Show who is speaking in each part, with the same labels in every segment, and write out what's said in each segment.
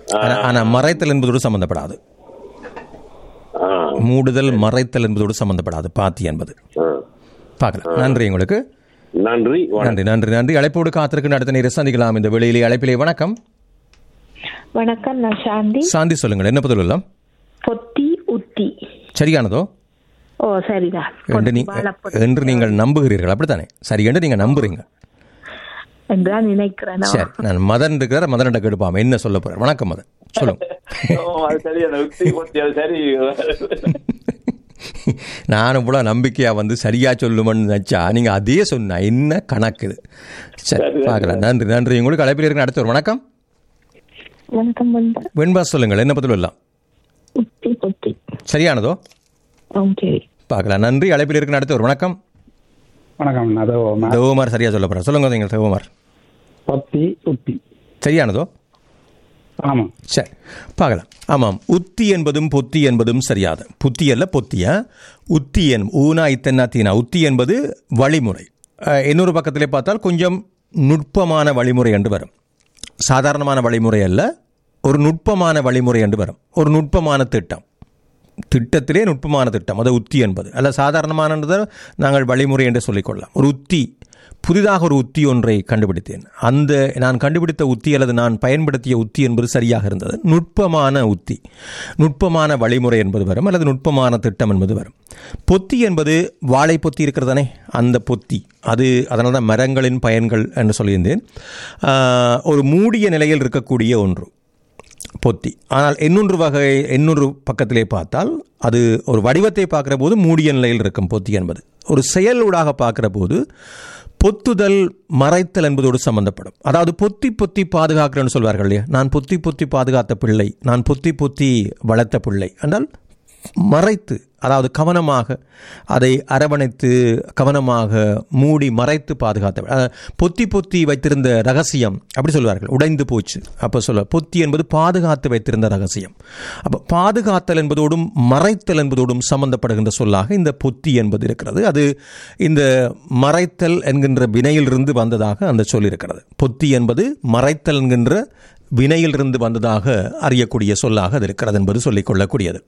Speaker 1: ஆனா- ஆனா மறைத்தல் என்பதோடு சம்பந்தப்படாது
Speaker 2: ஆ,
Speaker 1: மூடுதல் மறைத்தல் என்பதோடு சம்பந்தப்படாது பாத்தி என்பது
Speaker 2: ஆ.
Speaker 1: பார்க்கலாம் நன்றி உங்களுக்கு
Speaker 2: நன்றி வணக்கம்.
Speaker 1: நன்றி நன்றி நன்றி அழைப்போடு காத்திருக்கின்ற அடுத்த நேரம் சந்திக்கலாம் இந்த வெளியிலே அழைப்பிலே வணக்கம்
Speaker 3: வணக்கம் நான் சாந்தி
Speaker 1: சாந்தி சொல்லுங்கள் என்ன பதில் எல்லாம்
Speaker 3: பொத்தி உத்தி
Speaker 1: சரியானதோ
Speaker 3: ஓ சரிதான்
Speaker 1: என்று நீ
Speaker 3: வாழைப்பொத்தி.
Speaker 1: என்று நீங்கள் நம்புகிறீர்கள் அப்படித்தானே சரி என்று நீங்க நம்புறீங்க
Speaker 3: என்றுதான் நினைக்கிறேன் நான்.
Speaker 1: சரி நான் மதன் இருக்கிற மதன்கிட்ட கெடுப்பாம என்ன சொல்ல போறேன் வணக்கம் மதன் சொல்லுங்க
Speaker 2: ஓ, அது சரி அந்த யுக்தி பத்தி அது சரி
Speaker 1: நானும் கூட நம்பிக்கையா வந்து சரியா சொல்லுமென்னு நினைச்சா நீங்க அதே சொன்னா என்ன கணக்கு இது சரி பார்க்கலாம் நன்றி நன்றி உங்களுக்கு அழைப்பில் இருக்கிற அடுத்த ஒரு வணக்கம்
Speaker 3: வணக்கம் வந்து
Speaker 1: வெண்பா சொல்லுங்கள் என்ன பதில் எல்லாம்
Speaker 3: உத்தி பொத்தி
Speaker 1: சரியானதோ
Speaker 3: ஆ, சரி
Speaker 1: பார்க்கலாம் நன்றி அழைப்பில் இருக்கிற அடுத்த ஒரு வணக்கம்
Speaker 4: வணக்கம் அதோ ம-
Speaker 1: தேவகுமார் சரியா சொல்ல போறேன் சொல்லுங்க நீங்கள் தேவகுமார்
Speaker 4: பத்தி உத்தி
Speaker 1: சரியானதோ
Speaker 4: ஆமாம்
Speaker 1: சரி பார்க்கலாம் ஆமாம் உத்தி என்பதும் பொத்தி என்பதும் சரியாது புத்தி அல்ல பொத்தியா உத்தி என் ஊனா இத்தன்னா தீனா உத்தி என்பது வழிமுறை அஹ், இன்னொரு பக்கத்திலே பார்த்தால் கொஞ்சம் நுட்பமான வழிமுறை என்று வரும் சாதாரணமான வழிமுறை அல்ல ஒரு நுட்பமான வழிமுறை என்று வரும் ஒரு நுட்பமான திட்டம் திட்டத்திலே நுட்பமான திட்டம் அது உத்தி என்பது அல்ல சாதாரணமானதை நாங்கள் வழிமுறை என்று சொல்லிக்கொள்ளலாம் ஒரு உத்தி புதிதாக ஒரு உத்தி ஒன்றை கண்டுபிடித்தேன் அந்த நான் கண்டுபிடித்த உத்தி அல்லது நான் பயன்படுத்திய உத்தி என்பது சரியாக இருந்தது நுட்பமான உத்தி நுட்பமான வழிமுறை என்பது வரும் அல்லது நுட்பமான திட்டம் என்பது வரும் பொத்தி என்பது வாழை பொத்தி இருக்கிறதானே அந்த பொத்தி அது அதனால தான் மரங்களின் பயன்கள் என்று சொல்லியிருந்தேன் ஆஹ், ஒரு மூடிய நிலையில் இருக்கக்கூடிய ஒன்று பொத்தி ஆனால் இன்னொன்று வகை இன்னொரு பக்கத்திலே பார்த்தால் அது ஒரு வடிவத்தை பார்க்கிற போது மூடிய நிலையில் இருக்கும் பொத்தி என்பது ஒரு செயலூடாக பார்க்கிற போது பொத்துதல் மறைத்தல் என்பதோடு சம்பந்தப்படும் அதாவது பொத்தி பொத்தி பாதுகாக்கிறேன்னு சொல்வார்கள் இல்லையா நான் பொத்தி பொத்தி பாதுகாத்த பிள்ளை நான் பொத்தி பொத்தி வளர்த்த பிள்ளை என்றால் மறைத்து அதாவது கவனமாக அதை அரவணைத்து கவனமாக மூடி மறைத்து பாதுகாத்த அஹ், பொத்தி பொத்தி வைத்திருந்த ரகசியம் அப்படி சொல்வார்கள் உடைந்து போச்சு அப்போ சொல்ல பொத்தி என்பது பாதுகாத்து வைத்திருந்த ரகசியம் அப்போ பாதுகாத்தல் என்பதோடும் மறைத்தல் என்பதோடும் சம்பந்தப்படுகின்ற சொல்லாக இந்த பொத்தி என்பது இருக்கிறது அது இந்த மறைத்தல் என்கின்ற வினையிலிருந்து வந்ததாக அந்த சொல் இருக்கிறது பொத்தி என்பது மறைத்தல் என்கின்ற வினையிலிருந்து வந்ததாக அறியக்கூடிய சொல்லாக அது இருக்கிறது என்பது சொல்லிக்கொள்ளக்கூடியது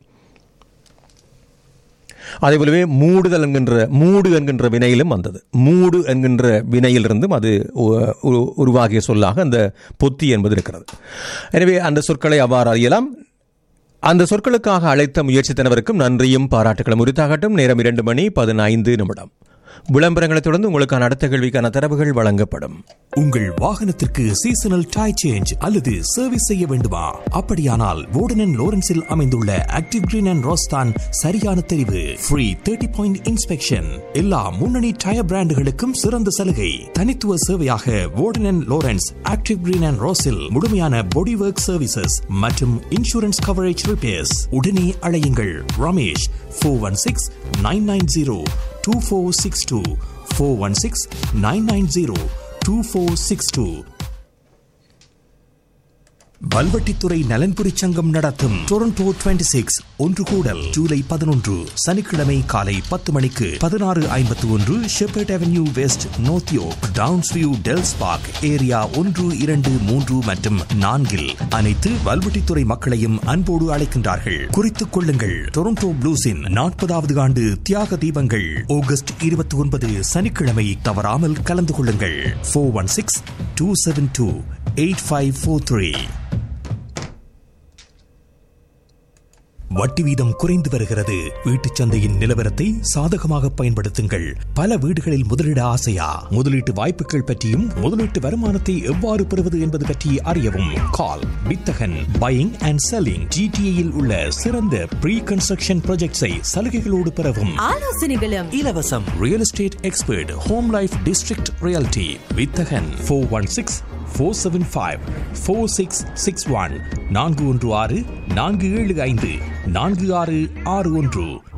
Speaker 1: அதே போலவே மூடுதல் என்கின்ற மூடு என்கின்ற வினையிலும் வந்தது மூடு என்கின்ற வினையிலிருந்தும் அது உ- உ- உருவாகிய சொல்லாக அந்த பொத்தி என்பது இருக்கிறது எனவே அந்த சொற்களை அவ்வாறு அறியலாம் அந்த சொற்களுக்காக அழைத்த முயற்சித்தனவருக்கும் நன்றியும் பாராட்டுகளும் உரித்தாகட்டும் நேரம் இரண்டு மணி பதினைந்து நிமிடம் விளம்பரங்களை தொடர்ந்து உங்களுக்கான அடுத்த கேள்விக்கான தரவுகள் வழங்கப்படும்
Speaker 5: உங்கள் வாகனத்திற்கு சீசனல் டை சேஞ்ச் அல்லது சர்வீஸ் செய்ய வேண்டுமா அப்படியானால் வோர்டன் லோரன்ஸில் அமைந்துள்ள ஆக்டிவ் கிரீன் அண்ட் ரோஸ்தான் சரியான தெரிவு ஃப்ரீ தேர்ட்டி பாயிண்ட் இன்ஸ்பெக்ஷன் எல்லா முன்னணி டயர் பிராண்டுகளுக்கும் சிறந்த சலுகை தனித்துவ சேவையாக Warden Lawrence active green and ரோஸில் முழுமையான பாடி ஒர்க் சர்வீசஸ் மற்றும் இன்சூரன்ஸ் கவரேஜ் ரிப்பேர்ஸ் உடனே அழையுங்கள் Ramesh four one six nine nine zero two four six two four one six nine nine zero two four six two Valvettithurai நலன்புரி சங்கம் நடத்தும் Toronto 26 six ஒன்று கூடல் ஜூலை பதினொன்று சனிக்கிழமை காலை பத்து மணிக்கு பதினாறு ஐம்பத்தி ஒன்று Shepherd Avenue West North York Downsview Dells Park area ஒன்று இரண்டு மூன்று மற்றும் நான்கில் அனைத்து வல்வெட்டித்துறை மக்களையும் அன்போடு அழைக்கின்றார்கள் குறித்துக் கொள்ளுங்கள் டொரண்டோ ப்ளூஸின் நாற்பதாவது ஆண்டு தியாக தீபங்கள் ஆகஸ்ட் இருபத்தி ஒன்பது சனிக்கிழமை தவறாமல் கலந்து கொள்ளுங்கள் four one six two seven two eight five four three வட்டி வீதம் குறைந்து வருகிறது வீட்டுச் சந்தையின் நிலவரத்தை சாதகமாக பயன்படுத்துங்கள் பல வீடுகளில் முதலீட ஆசையா முதலீட்டு வாய்ப்புகள் பற்றியும் முதலீட்டு வருமானத்தை எவ்வாறு பெறுவது என்பது பற்றி அறியவும் கால் வித்தகன் பையிங் அண்ட் செல்லிங் ஜிடிஏயில் உள்ள சிறந்த ப்ரீ கன்ஸ்ட்ரக்ஷன் ப்ராஜெக்ட்ஸை சலுகைகளோடு பெறவும்
Speaker 6: ஆலோசனைகளும்
Speaker 5: இலவசம் real estate expert home life district realty Vithagan four one six four seven five four six six one நான்கு ஒன்று ஆறு நான்கு ஏழு ஐந்து நான்கு ஆறு ஆறு ஒன்று